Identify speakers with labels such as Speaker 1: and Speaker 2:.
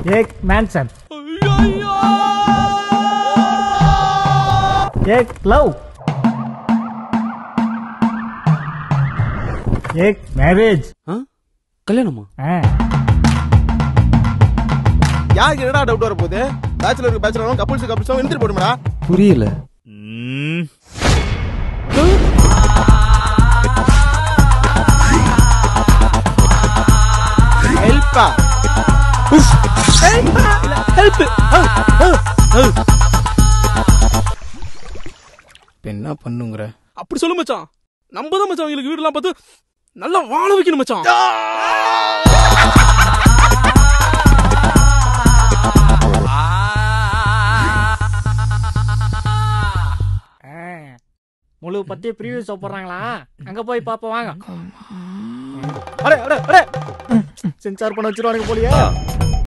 Speaker 1: एक मैंसन एक लव एक मैरिज
Speaker 2: ஆ? கல்யாணமா
Speaker 3: யாருக்கு என்னடா டவுட் வர போகுது பேச்சுலருக்கு பேச்சுலரும் கப்புள்ஸ் கப்புள்ஸும் எழுந்திரி போடுமாடா
Speaker 2: புரியல
Speaker 3: ஹெல்ப்பா
Speaker 4: இப்ப என்ன பண்ணுங்கிற
Speaker 5: அப்படி சொல்லு மச்சான் நம்ம தான் மச்சான் அவங்களுக்கு வீடெல்லாம் பார்த்து நல்லா வாழ வைக்கணும் மச்சான்
Speaker 1: முழு பத்தி ப்ரீவியூ ஷோ போடுறாங்களா அங்க போய் பாப்போம் வாங்க
Speaker 3: அடே அடே அடே
Speaker 1: சென்சார் பண்ண வச்சிருவானுங்க போலியே